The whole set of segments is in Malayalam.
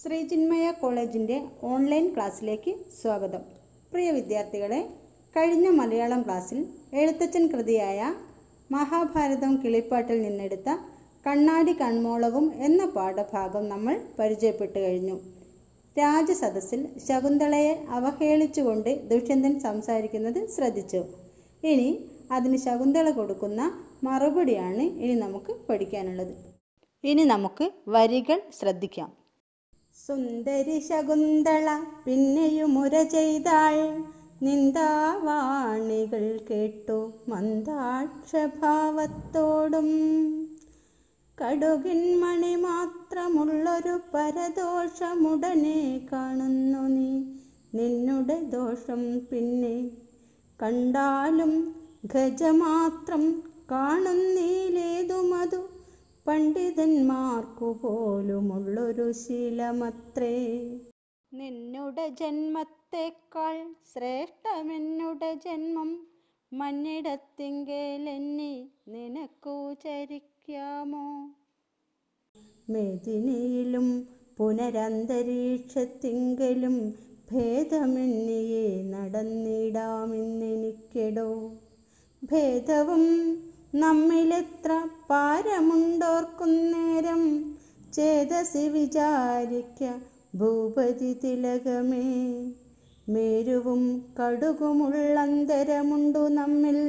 ശ്രീചിന്മയ കോളേജിൻ്റെ ഓൺലൈൻ ക്ലാസ്സിലേക്ക് സ്വാഗതം പ്രിയ വിദ്യാർത്ഥികളെ കഴിഞ്ഞ മലയാളം ക്ലാസ്സിൽ എഴുത്തച്ഛൻ കൃതിയായ മഹാഭാരതം കിളിപ്പാട്ടിൽ നിന്നെടുത്ത കണ്ണാടി കൺമോളവും എന്ന പാഠഭാഗം നമ്മൾ പരിചയപ്പെട്ടു കഴിഞ്ഞു രാജസദസ്സിൽ ശകുന്തളയെ അവഹേളിച്ചുകൊണ്ട് ദുഷ്യന്തൻ സംസാരിക്കുന്നത് ശ്രദ്ധിച്ചു ഇനി അതിന് ശകുന്തള കൊടുക്കുന്ന മറുപടിയാണ് ഇനി നമുക്ക് പഠിക്കാനുള്ളത് ഇനി നമുക്ക് വരികൾ ശ്രദ്ധിക്കാം സുന്ദരി ശകുന്തള പിന്നെയും മുര ചെയ്താൾ നിന്ദാവാണികൾ കേട്ടു മന്ദാക്ഷഭാവത്തോടും കടുകിൻ മണി മാത്രമുള്ളൊരു പരദോഷമുടനെ കാണുന്നു നീ നിന്നുടെ ദോഷം പിന്നെ കണ്ടാലും ഗജമാത്രം കാണുന്നീലേതുമതു പണ്ഡിതന്മാർക്കു പോലുമുള്ളൊരു ശീലമത്രേ നിന്നുടെ ജന്മത്തെക്കാൾ ശ്രേഷ്ഠമെന്നുടെ ജന്മം മണ്ണിടത്തിങ്കലെന്നി നിനക്കു ചരിക്കാമോ മേദിനിയിലും പുനരന്തരീക്ഷത്തിങ്കലും ഭേദമെന്നിയെ നടന്നിടാമെന്നെനിക്കെടോ ഭേദവും നമ്മിലെത്ര പാരമുണ്ടോർക്കുന്നേരം ചേതസി വിചാരിക്ക ഭൂപതി തിലകമേ മേരുവും കടുകുമുള്ളന്തരമുണ്ടു നമ്മിൽ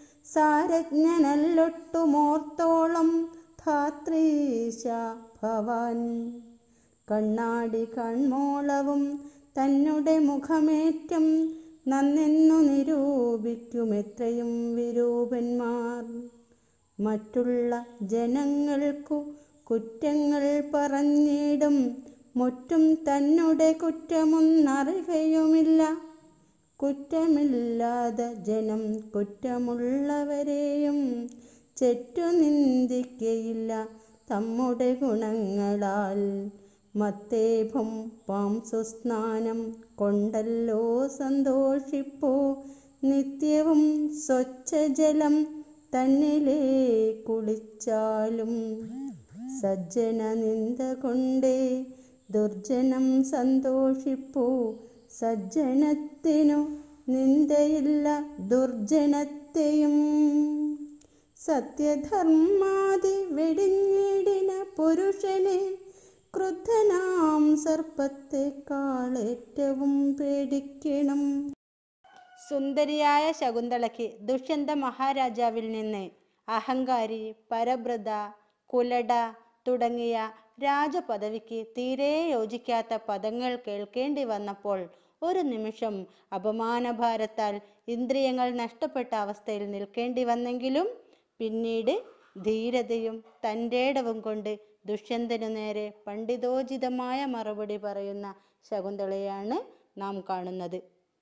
സാരജ്ഞനല്ലൊട്ടുമോർത്തോളം ധാത്രീശ ഭവാൻ കണ്ണാടി കൺമോളവും തന്നുടെ മുഖമേറ്റം നന്നെന്നു നിരൂപിക്കും എത്രയും വിരൂപന്മാർ മറ്റുള്ള ജനങ്ങൾക്കു കുറ്റങ്ങൾ പറഞ്ഞിടും മുറ്റും തന്നുടെ കുറ്റമൊന്നറികയുമില്ല കുറ്റമില്ലാതെ ജനം കുറ്റമുള്ളവരെയും ചെറ്റു നിന്ദിക്കയില്ല തമ്മുടെ ഗുണങ്ങളാൽ മത്തേഭം പാംസുസ്നാനം കൊണ്ടല്ലോ സന്തോഷിപ്പോ നിത്യവും സ്വച്ഛജലം തന്നിലേ കുളിച്ചാലും സജ്ജന നിന്ദ കൊണ്ടേ ദുർജനം സന്തോഷിപ്പൂ സജ്ജനത്തിനു നിന്ദയില്ല ദുർജനത്തെയും സത്യധർമാതി വെടിഞ്ഞിടിന പുരുഷനെ ക്രുദ്ധനാം സർപ്പത്തെക്കാൾ ഏറ്റവും പേടിക്കണം സുന്ദരിയായ ശകുന്തളയ്ക്ക് ദുഷ്യന്ത മഹാരാജാവിൽ നിന്ന് അഹങ്കാരി പരബ്രത കുലട തുടങ്ങിയ രാജപദവിക്ക് തീരെ യോജിക്കാത്ത പദങ്ങൾ കേൾക്കേണ്ടി വന്നപ്പോൾ ഒരു നിമിഷം അപമാനഭാരത്താൽ ഇന്ദ്രിയങ്ങൾ നഷ്ടപ്പെട്ട അവസ്ഥയിൽ നിൽക്കേണ്ടി വന്നെങ്കിലും പിന്നീട് ധീരതയും തൻ്റെടവും കൊണ്ട് ദുഷ്യന്തനു നേരെ പണ്ഡിതോചിതമായ മറുപടി പറയുന്ന ശകുന്തളയാണ് നാം കാണുന്നത്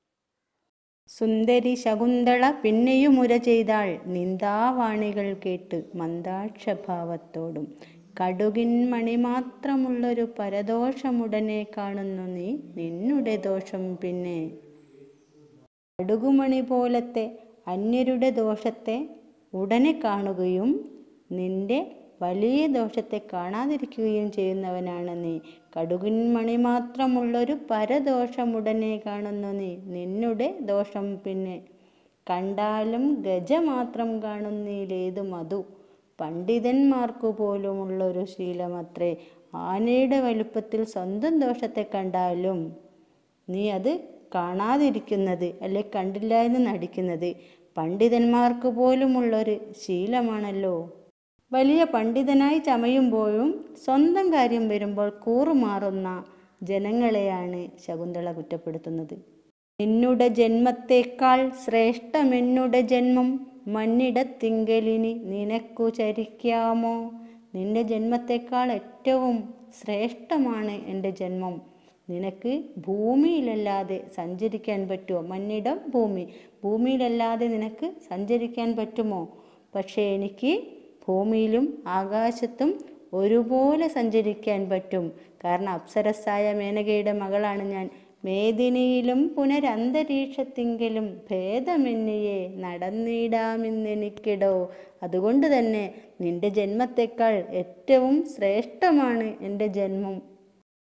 സുന്ദരി ശകുന്തള പിന്നെയും ഉര ചെയ്താൾ നിന്ദാവാണികൾ കേട്ട് മന്ദാക്ഷഭാവത്തോടും കടുകിൻ മണി മാത്രമുള്ളൊരു പരദോഷമുടനെ കാണുന്നു നീ നിന്നുടെ ദോഷം പിന്നെ കടുകുമണി പോലത്തെ അന്യരുടെ ദോഷത്തെ ഉടനെ കാണുകയും നിന്റെ വലിയ ദോഷത്തെ കാണാതിരിക്കുകയും ചെയ്യുന്നവനാണ് നീ കടുകിൻ മണി മാത്രമുള്ളൊരു പരദോഷമുടനെ കാണുന്നു നീ നിന്നുടെ ദോഷം പിന്നെ കണ്ടാലും ഗജ മാത്രം കാണുന്നതിലേതു മധു പണ്ഡിതന്മാർക്കു പോലുമുള്ളൊരു ശീലമത്രേ ആനയുടെ വലുപ്പത്തിൽ സ്വന്തം ദോഷത്തെ കണ്ടാലും നീ അത് കാണാതിരിക്കുന്നത് അല്ലെ കണ്ടില്ല എന്ന് നടിക്കുന്നത് പണ്ഡിതന്മാർക്ക് പോലുമുള്ളൊരു ശീലമാണല്ലോ വലിയ പണ്ഡിതനായി ചമയുമ്പോഴും സ്വന്തം കാര്യം വരുമ്പോൾ കൂറുമാറുന്ന ജനങ്ങളെയാണ് ശകുന്തള കുറ്റപ്പെടുത്തുന്നത് നിന്നുടെ ജന്മത്തേക്കാൾ ശ്രേഷ്ഠമെന്നുടെ ജന്മം മണ്ണിടത്തിങ്കലിനി നിനക്കു ചരിക്കാമോ നിന്റെ ജന്മത്തേക്കാൾ ഏറ്റവും ശ്രേഷ്ഠമാണ് എൻ്റെ ജന്മം നിനക്ക് ഭൂമിയിലല്ലാതെ സഞ്ചരിക്കാൻ പറ്റുമോ മണ്ണിടം ഭൂമി ഭൂമിയിലല്ലാതെ നിനക്ക് സഞ്ചരിക്കാൻ പറ്റുമോ പക്ഷേ എനിക്ക് ഭൂമിയിലും ആകാശത്തും ഒരുപോലെ സഞ്ചരിക്കാൻ പറ്റും കാരണം അപ്സരസായ മേനകയുടെ മകളാണ് ഞാൻ മേദിനിയിലും പുനരന്തരീക്ഷത്തിങ്കലും ഭേദമെന്നിയെ നടന്നിടാമെന്നെനിക്കിടോ അതുകൊണ്ട് തന്നെ നിന്റെ ജന്മത്തേക്കാൾ ഏറ്റവും ശ്രേഷ്ഠമാണ് എൻ്റെ ജന്മം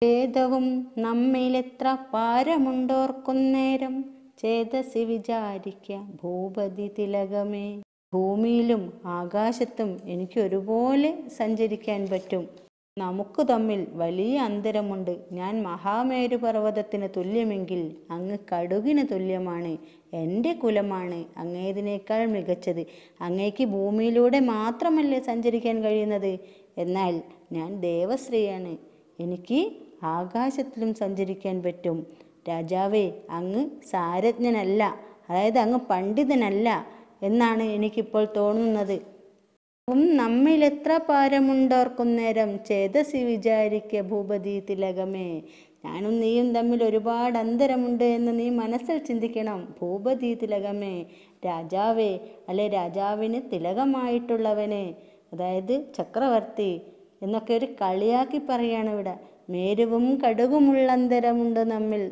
വേദവും നമ്മിലെത്ര പാരമുണ്ടോർക്കുന്നേരം ചേതസി വിചാരിക്ക ഭൂപതി തിലകമേ ഭൂമിയിലും ആകാശത്തും എനിക്ക് ഒരുപോലെ സഞ്ചരിക്കാൻ പറ്റും നമുക്ക് തമ്മിൽ വലിയ അന്തരമുണ്ട് ഞാൻ മഹാമേരു പർവ്വതത്തിന് തുല്യമെങ്കിൽ അങ്ങ് കടുകിന് തുല്യമാണ് എൻ്റെ കുലമാണ് അങ്ങേതിനേക്കാൾ മികച്ചത് അങ്ങേക്ക് ഭൂമിയിലൂടെ മാത്രമല്ലേ സഞ്ചരിക്കാൻ കഴിയുന്നത് എന്നാൽ ഞാൻ ദേവശ്രീയാണ് എനിക്ക് ആകാശത്തിലും സഞ്ചരിക്കാൻ പറ്റും രാജാവേ അങ്ങ് സാരജ്ഞനല്ല അതായത് അങ്ങ് പണ്ഡിതനല്ല എന്നാണ് എനിക്കിപ്പോൾ തോന്നുന്നത് ഉം നമ്മിലെത്ര പാരമുണ്ടോർക്കുന്നേരം ചേതസി വിചാരിക്ക ഭൂപതി തിലകമേ ഞാനും നീയും തമ്മിൽ ഒരുപാട് അന്തരമുണ്ട് എന്ന് നീ മനസ്സിൽ ചിന്തിക്കണം ഭൂപതി തിലകമേ രാജാവേ അല്ലെ രാജാവിന് തിലകമായിട്ടുള്ളവനെ അതായത് ചക്രവർത്തി എന്നൊക്കെ ഒരു കളിയാക്കി പറയാണ് ഇവിടെ മേരുവും കടുകുമുള്ളന്തരമുണ്ട് നമ്മിൽ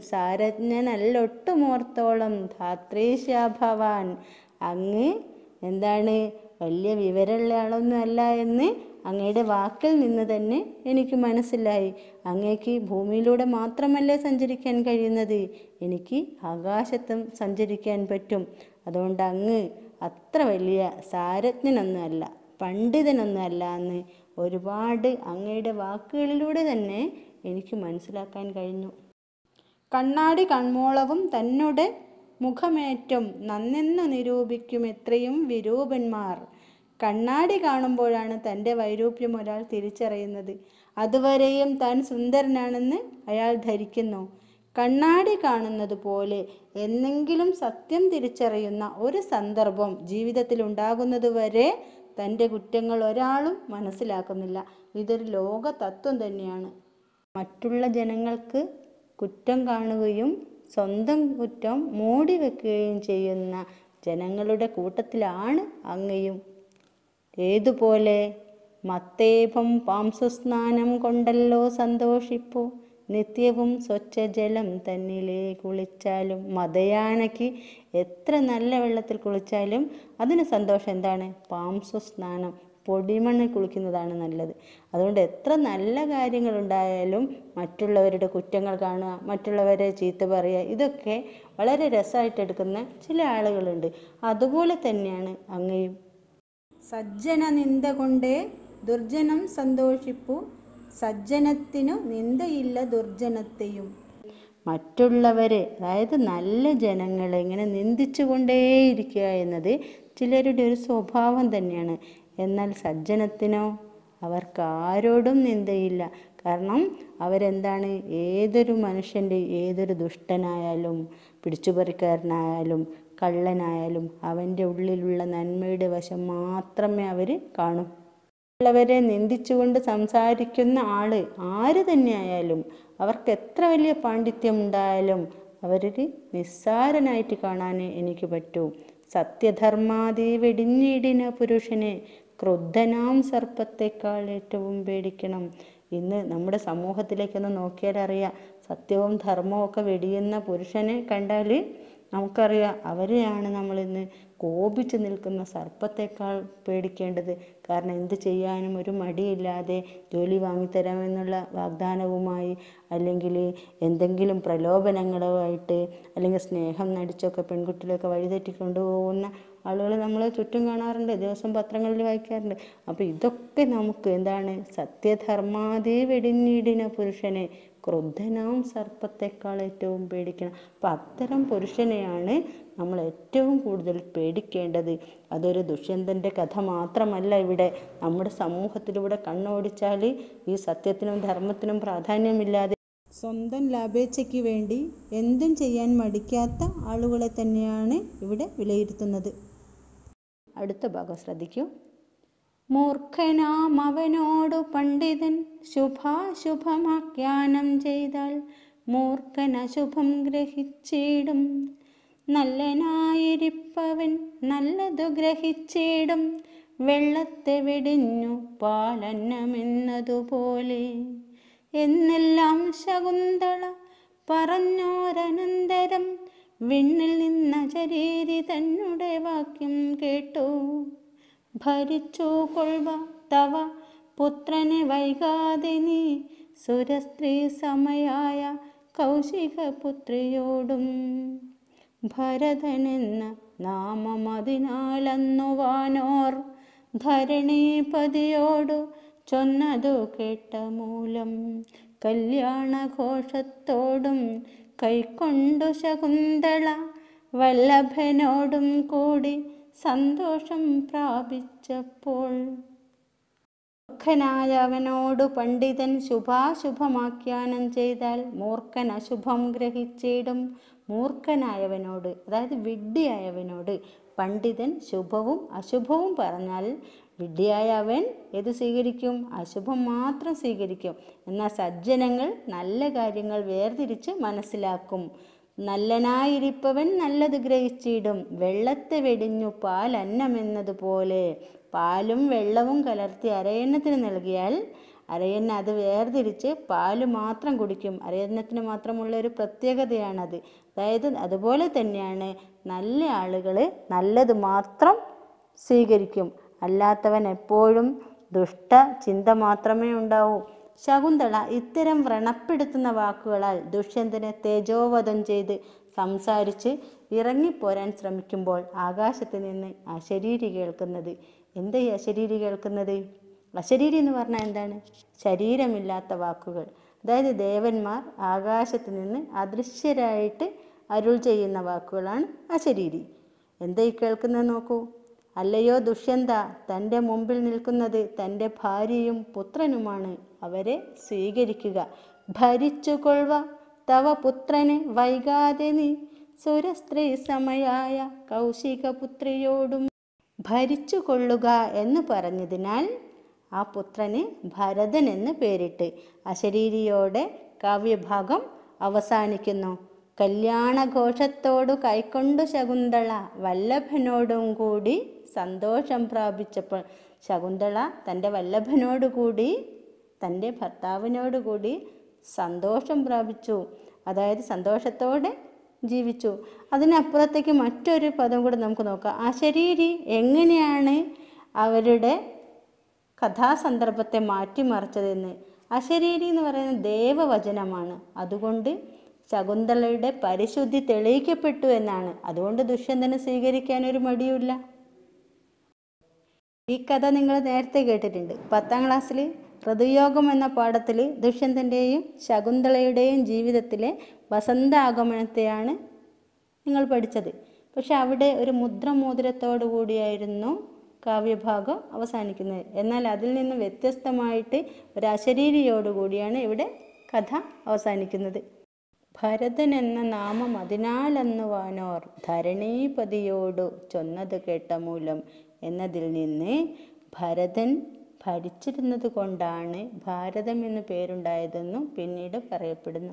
സാരജ്ഞനല്ലൊട്ടുമോർത്തോളം ധാത്രീശാഭവാൻ അങ്ങ് എന്താണ് വലിയ വിവരമുള്ള ആളൊന്നും അല്ല എന്ന് അങ്ങയുടെ വാക്കിൽ നിന്ന് തന്നെ എനിക്ക് മനസ്സിലായി അങ്ങേക്ക് ഭൂമിയിലൂടെ മാത്രമല്ലേ സഞ്ചരിക്കാൻ കഴിയുന്നത് എനിക്ക് ആകാശത്തും സഞ്ചരിക്കാൻ പറ്റും അതുകൊണ്ട് അങ്ങ് അത്ര വലിയ സാരജ്ഞനൊന്നുമല്ല പണ്ഡിതനൊന്നുമല്ല എന്ന് ഒരുപാട് അങ്ങയുടെ വാക്കുകളിലൂടെ തന്നെ എനിക്ക് മനസ്സിലാക്കാൻ കഴിഞ്ഞു കണ്ണാടി കൺമോളവും തന്നുടെ മുഖമേറ്റം നന്നെന്നു നിരൂപിക്കും എത്രയും വിരൂപന്മാർ കണ്ണാടി കാണുമ്പോഴാണ് തൻ്റെ വൈരൂപ്യം ഒരാൾ തിരിച്ചറിയുന്നത് അതുവരെയും താൻ സുന്ദരനാണെന്ന് അയാൾ ധരിക്കുന്നു കണ്ണാടി കാണുന്നത് പോലെ എന്നെങ്കിലും സത്യം തിരിച്ചറിയുന്ന ഒരു സന്ദർഭം ജീവിതത്തിൽ ഉണ്ടാകുന്നതുവരെ തൻ്റെ കുറ്റങ്ങൾ ഒരാളും മനസ്സിലാക്കുന്നില്ല ഇതൊരു ലോക തത്വം തന്നെയാണ് മറ്റുള്ള ജനങ്ങൾക്ക് കുറ്റം കാണുകയും സ്വന്തം കുറ്റം മൂടി വെക്കുകയും ചെയ്യുന്ന ജനങ്ങളുടെ കൂട്ടത്തിലാണ് അങ്ങയും ഏതുപോലെ മത്തേപം പാംസുസ്നാനം കൊണ്ടല്ലോ സന്തോഷിപ്പൂ നിത്യവും സ്വച്ഛജലം തന്നിലേ കുളിച്ചാലും മതയാനയ്ക്ക് എത്ര നല്ല വെള്ളത്തിൽ കുളിച്ചാലും അതിന് സന്തോഷം എന്താണ് പാംസു സ്നാനം പൊടിമണ്ണിൽ കുളിക്കുന്നതാണ് നല്ലത് അതുകൊണ്ട് എത്ര നല്ല കാര്യങ്ങളുണ്ടായാലും മറ്റുള്ളവരുടെ കുറ്റങ്ങൾ കാണുക മറ്റുള്ളവരെ ചീത്ത പറയുക ഇതൊക്കെ വളരെ രസമായിട്ട് എടുക്കുന്ന ചില ആളുകളുണ്ട് അതുപോലെ തന്നെയാണ് അങ്ങയും സജ്ജന നിന്ദ കൊണ്ടേ ദുർജനം സന്തോഷിപ്പു സജ്ജനത്തിനു നിന്ദയില്ല ദുർജനത്തെയും മറ്റുള്ളവരെ അതായത് നല്ല ജനങ്ങളെ ഇങ്ങനെ നിന്ദിച്ചു കൊണ്ടേയിരിക്കുക എന്നത് ചിലരുടെ ഒരു സ്വഭാവം തന്നെയാണ് എന്നാൽ സജ്ജനത്തിനോ അവർക്ക് ആരോടും നിന്ദയില്ല കാരണം അവരെന്താണ് ഏതൊരു മനുഷ്യൻ്റെ ഏതൊരു ദുഷ്ടനായാലും പിടിച്ചുപറിക്കാരനായാലും കള്ളനായാലും അവൻ്റെ ഉള്ളിലുള്ള നന്മയുടെ വശം മാത്രമേ അവർ കാണൂ ഉള്ളവരെ നിന്ദിച്ചുകൊണ്ട് സംസാരിക്കുന്ന ആള് ആര് തന്നെയായാലും അവർക്ക് എത്ര വലിയ പാണ്ഡിത്യം ഉണ്ടായാലും അവരൊരു നിസ്സാരനായിട്ട് കാണാനേ എനിക്ക് പറ്റൂ സത്യധർമാദി വെടിഞ്ഞിടിന പുരുഷനെ ക്രുദ്ധനാം സർപ്പത്തെക്കാൾ ഏറ്റവും പേടിക്കണം ഇന്ന് നമ്മുടെ സമൂഹത്തിലേക്കൊന്ന് നോക്കിയാൽ അറിയാം സത്യവും ധർമ്മവും ഒക്കെ വെടിയുന്ന പുരുഷനെ കണ്ടാൽ നമുക്കറിയാം അവരെയാണ് നമ്മളിന്ന് കോപിച്ച് നിൽക്കുന്ന സർപ്പത്തേക്കാൾ പേടിക്കേണ്ടത് കാരണം എന്ത് ചെയ്യാനും ഒരു മടിയില്ലാതെ ജോലി വാങ്ങിത്തരാമെന്നുള്ള വാഗ്ദാനവുമായി അല്ലെങ്കിൽ എന്തെങ്കിലും പ്രലോഭനങ്ങളുമായിട്ട് അല്ലെങ്കിൽ സ്നേഹം നടിച്ചൊക്കെ പെൺകുട്ടികളൊക്കെ വഴിതെറ്റിക്കൊണ്ടു പോകുന്ന ആളുകൾ നമ്മൾ ചുറ്റും കാണാറുണ്ട് ദിവസം പത്രങ്ങളിൽ വായിക്കാറുണ്ട് അപ്പോൾ ഇതൊക്കെ നമുക്ക് എന്താണ് സത്യധർമാദി വെടിഞ്ഞിടിന പുരുഷനെ ക്രുദ്ധനാം സർപ്പത്തെക്കാൾ ഏറ്റവും പേടിക്കണം അപ്പം അത്തരം പുരുഷനെയാണ് നമ്മൾ ഏറ്റവും കൂടുതൽ പേടിക്കേണ്ടത് അതൊരു ദുഷ്യന്തൻ്റെ കഥ മാത്രമല്ല ഇവിടെ നമ്മുടെ സമൂഹത്തിലൂടെ കണ്ണോടിച്ചാൽ ഈ സത്യത്തിനും ധർമ്മത്തിനും പ്രാധാന്യമില്ലാതെ സ്വന്തം ലാഭേച്ഛയ്ക്ക് വേണ്ടി എന്തും ചെയ്യാൻ മടിക്കാത്ത ആളുകളെ തന്നെയാണ് ഇവിടെ വിലയിരുത്തുന്നത് അടുത്ത ഭാഗം ശ്രദ്ധിക്കൂ മൂർഖനാം അവനോടു പണ്ഡിതൻ ശുഭാശുഭമാഖ്യാനം ചെയ്താൽ മൂർഖൻ അശുഭം ഗ്രഹിച്ചിടും നല്ലനായിരിപ്പവൻ നല്ലതു ഗ്രഹിച്ചിടും വെള്ളത്തെ വെടിഞ്ഞു പാലന്നമെന്നതുപോലെ എന്നെല്ലാം ശകുന്തള പറഞ്ഞോരനന്തരം വിണ്ണിൽ നിന്ന ശരീരി തന്നെ വാക്യം കേട്ടു ഭരിച്ചു കൊള്ളുക തവ പുത്രനെ വൈകാതെ നീ സുരസ്ത്രീ സമയായ കൗശികപുത്രിയോടും ഭരതനെന്ന നാമമതിനാലന്നു വാനോർ ധരണീപതിയോടു ചൊന്നതു കേട്ട മൂലം കല്യാണഘോഷത്തോടും കൈക്കൊണ്ടു ശകുന്തള വല്ലഭനോടും കൂടി സന്തോഷം പ്രാപിച്ചപ്പോൾ മൂർഖനായ അവനോടു പണ്ഡിതൻ ശുഭാശുഭമാഖ്യാനം ചെയ്താൽ മൂർഖൻ അശുഭം ഗ്രഹിച്ചിടും മൂർഖനായവനോട് അതായത് വിഡ്ഢിയായവനോട് പണ്ഡിതൻ ശുഭവും അശുഭവും പറഞ്ഞാൽ വിഡ്ഢിയായ അവൻ ഏത് സ്വീകരിക്കും അശുഭം മാത്രം സ്വീകരിക്കും എന്നാൽ സജ്ജനങ്ങൾ നല്ല കാര്യങ്ങൾ വേർതിരിച്ച് മനസ്സിലാക്കും നല്ലനായിരിപ്പവൻ നല്ലത് ഗ്രഹിച്ചിടും വെള്ളത്തെ വെടിഞ്ഞു പാൽ അന്നമെന്നതുപോലെ പാലും വെള്ളവും കലർത്തി അരയന്നത്തിന് നൽകിയാൽ അരയന്ന അത് വേർതിരിച്ച് പാല് മാത്രം കുടിക്കും അരയന്നത്തിന് മാത്രമുള്ള ഒരു പ്രത്യേകതയാണത് അതായത് അതുപോലെ തന്നെയാണ് നല്ല ആളുകൾ നല്ലത് മാത്രം സ്വീകരിക്കും അല്ലാത്തവൻ എപ്പോഴും ദുഷ്ട ചിന്ത മാത്രമേ ഉണ്ടാവൂ ശകുന്തള ഇത്തരം വ്രണപ്പെടുത്തുന്ന വാക്കുകളാൽ ദുഷ്യന്തനെ തേജോവധം ചെയ്ത് സംസാരിച്ച് ഇറങ്ങിപ്പോരാൻ ശ്രമിക്കുമ്പോൾ ആകാശത്ത് നിന്ന് അശരീരി കേൾക്കുന്നത് എന്താ ഈ അശരീരി കേൾക്കുന്നത് അശരീരി എന്ന് പറഞ്ഞാൽ എന്താണ് ശരീരമില്ലാത്ത വാക്കുകൾ അതായത് ദേവന്മാർ ആകാശത്ത് നിന്ന് അദൃശ്യരായിട്ട് അരുൾ ചെയ്യുന്ന വാക്കുകളാണ് അശരീരി എന്താ ഈ കേൾക്കുന്നത് നോക്കൂ അല്ലയോ ദുഷ്യന്ത തൻ്റെ മുമ്പിൽ നിൽക്കുന്നത് തൻ്റെ ഭാര്യയും പുത്രനുമാണ് അവരെ സ്വീകരിക്കുക ഭരിച്ചുകൊള്ളുക തവ പുത്രന് വൈകാതെ നീ സുരസ്ത്രീ സമയായ കൗശികപുത്രിയോടും ഭരിച്ചു കൊള്ളുക എന്ന് പറഞ്ഞതിനാൽ ആ പുത്രന് ഭരതൻ എന്ന് പേരിട്ട് അശരീരിയോടെ കാവ്യഭാഗം അവസാനിക്കുന്നു കല്യാണഘോഷത്തോടു കൈക്കൊണ്ടു ശകുന്തള വല്ലഭനോടും കൂടി സന്തോഷം പ്രാപിച്ചപ്പോൾ ശകുന്തള തൻ്റെ വല്ലഭനോടു കൂടി തൻ്റെ ഭർത്താവിനോട് കൂടി സന്തോഷം പ്രാപിച്ചു അതായത് സന്തോഷത്തോടെ ജീവിച്ചു അതിനപ്പുറത്തേക്ക് മറ്റൊരു പദം കൂടെ നമുക്ക് നോക്കാം അശരീരി എങ്ങനെയാണ് അവരുടെ കഥാസന്ദർഭത്തെ മാറ്റിമറിച്ചതെന്ന് അശരീരി എന്ന് പറയുന്നത് ദേവവചനമാണ് അതുകൊണ്ട് ശകുന്തളയുടെ പരിശുദ്ധി തെളിയിക്കപ്പെട്ടു എന്നാണ് അതുകൊണ്ട് ദുഷ്യന്തനെ സ്വീകരിക്കാൻ ഒരു മടിയുമില്ല ഈ കഥ നിങ്ങൾ നേരത്തെ കേട്ടിട്ടുണ്ട് പത്താം ക്ലാസ്സിൽ ഋതുയോഗം എന്ന പാഠത്തിൽ ദുഷ്യന്തൻ്റെയും ശകുന്തളയുടെയും ജീവിതത്തിലെ വസന്താഗമനത്തെയാണ് നിങ്ങൾ പഠിച്ചത് പക്ഷെ അവിടെ ഒരു മുദ്രമോതിരത്തോടു കൂടിയായിരുന്നു കാവ്യഭാഗം അവസാനിക്കുന്നത് എന്നാൽ അതിൽ നിന്ന് വ്യത്യസ്തമായിട്ട് ഒരു അശരീരിയോടുകൂടിയാണ് ഇവിടെ കഥ അവസാനിക്കുന്നത് ഭരതൻ എന്ന നാമം അതിനാലെന്നു വാനോർ ധരണീപതിയോടു ചൊന്നത് കേട്ട മൂലം എന്നതിൽ നിന്ന് ഭരതൻ ഭരിച്ചിരുന്നത് കൊണ്ടാണ് ഭാരതം എന്ന് പേരുണ്ടായതെന്നും പിന്നീട് പറയപ്പെടുന്നു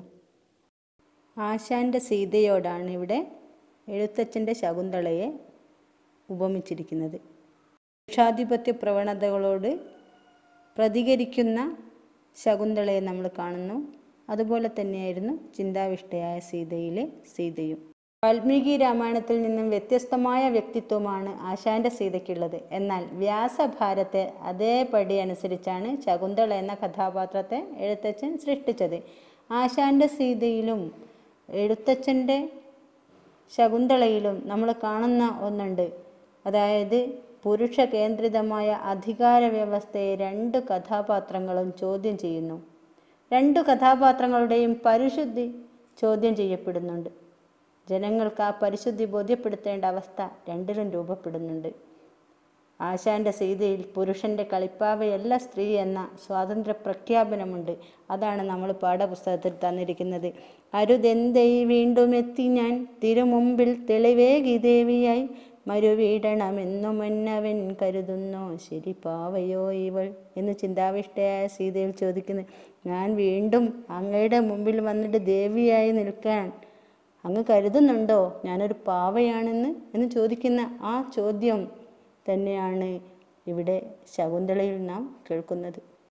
ആശാന്റെ സീതയോടാണ് ഇവിടെ എഴുത്തച്ഛൻ്റെ ശകുന്തളയെ ഉപമിച്ചിരിക്കുന്നത് പുരുഷാധിപത്യ പ്രവണതകളോട് പ്രതികരിക്കുന്ന ശകുന്തളയെ നമ്മൾ കാണുന്നു അതുപോലെ തന്നെയായിരുന്നു ചിന്താവിഷ്ടയായ സീതയിലെ സീതയും വാൽമീകി രാമായണത്തിൽ നിന്നും വ്യത്യസ്തമായ വ്യക്തിത്വമാണ് ആശാന്റെ സീതയ്ക്കുള്ളത് എന്നാൽ വ്യാസഭാരത്തെ അതേപടി അനുസരിച്ചാണ് ശകുന്തള എന്ന കഥാപാത്രത്തെ എഴുത്തച്ഛൻ സൃഷ്ടിച്ചത് ആശാന്റെ സീതയിലും എഴുത്തച്ഛൻ്റെ ശകുന്തളയിലും നമ്മൾ കാണുന്ന ഒന്നുണ്ട് അതായത് പുരുഷ കേന്ദ്രിതമായ അധികാര വ്യവസ്ഥയെ രണ്ട് കഥാപാത്രങ്ങളും ചോദ്യം ചെയ്യുന്നു രണ്ട് കഥാപാത്രങ്ങളുടെയും പരിശുദ്ധി ചോദ്യം ചെയ്യപ്പെടുന്നുണ്ട് ജനങ്ങൾക്ക് ആ പരിശുദ്ധി ബോധ്യപ്പെടുത്തേണ്ട അവസ്ഥ രണ്ടിലും രൂപപ്പെടുന്നുണ്ട് ആശാന്റെ സീതയിൽ പുരുഷന്റെ കളിപ്പാവയല്ല സ്ത്രീ എന്ന സ്വാതന്ത്ര്യ പ്രഖ്യാപനമുണ്ട് അതാണ് നമ്മൾ പാഠപുസ്തകത്തിൽ തന്നിരിക്കുന്നത് അരുതെന്തൈ വീണ്ടും എത്തി ഞാൻ തിരുമുമ്പിൽ തെളിവേകി ദേവിയായി മരുവീടണമെന്നുമെന്നവൻ കരുതുന്നോ ശരി പാവയോ ഇവൾ എന്ന് ചിന്താവിഷ്ടയായ സീതയിൽ ചോദിക്കുന്നു ഞാൻ വീണ്ടും അങ്ങയുടെ മുമ്പിൽ വന്നിട്ട് ദേവിയായി നിൽക്കാൻ അങ്ങ് കരുതുന്നുണ്ടോ ഞാനൊരു പാവയാണെന്ന് എന്ന് ചോദിക്കുന്ന ആ ചോദ്യം തന്നെയാണ് ഇവിടെ ശകുന്തളയിൽ നാം കേൾക്കുന്നത്